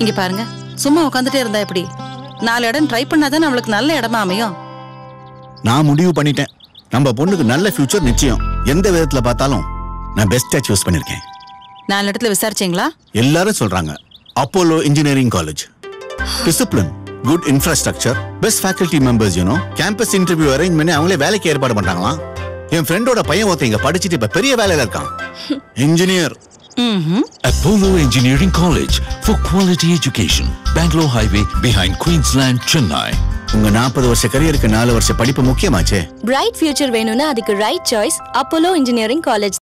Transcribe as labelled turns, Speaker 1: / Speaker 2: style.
Speaker 1: இங்க பாருங்க சும்மா உட்காந்துட்டே இருந்தா எப்படி நாலு இடம் ட்ரை பண்ணாதான் அவளுக்கு நல்ல இடமா அமையும்
Speaker 2: நான் முடிவு பண்ணிட்டேன் நம்ம பொண்ணுக்கு நல்ல ஃபியூச்சர் நிச்சயம் எந்த விதத்துல பார்த்தாலும் நான் பெஸ்டா சூஸ் பண்ணிருக்கேன்
Speaker 1: நாலு இடத்துல விசாரிச்சீங்களா
Speaker 2: எல்லாரும் சொல்றாங்க Apollo engineering college discipline good infrastructure best faculty members you know campus interview arrange பண்ணி அவங்களே வேலைக்கு ஏற்பாடு பண்றாங்களாம் என் ஃப்ரெண்டோட பையன் ஒருத்தன் இங்க படிச்சுட்டு இப்ப பெரிய வேலையில இருக்கான் இன்ஜினியர்
Speaker 1: ம்
Speaker 3: Apollo Engineering College for quality education. Bangalore Highway behind Queensland, Chennai.
Speaker 2: உங்க நாற்பது வருஷ கரியருக்கு நாலு வருஷ படிப்பு முக்கியமாச்சே
Speaker 4: பிரைட் ஃபியூச்சர் வேணும்னா அதுக்கு right choice Apollo engineering college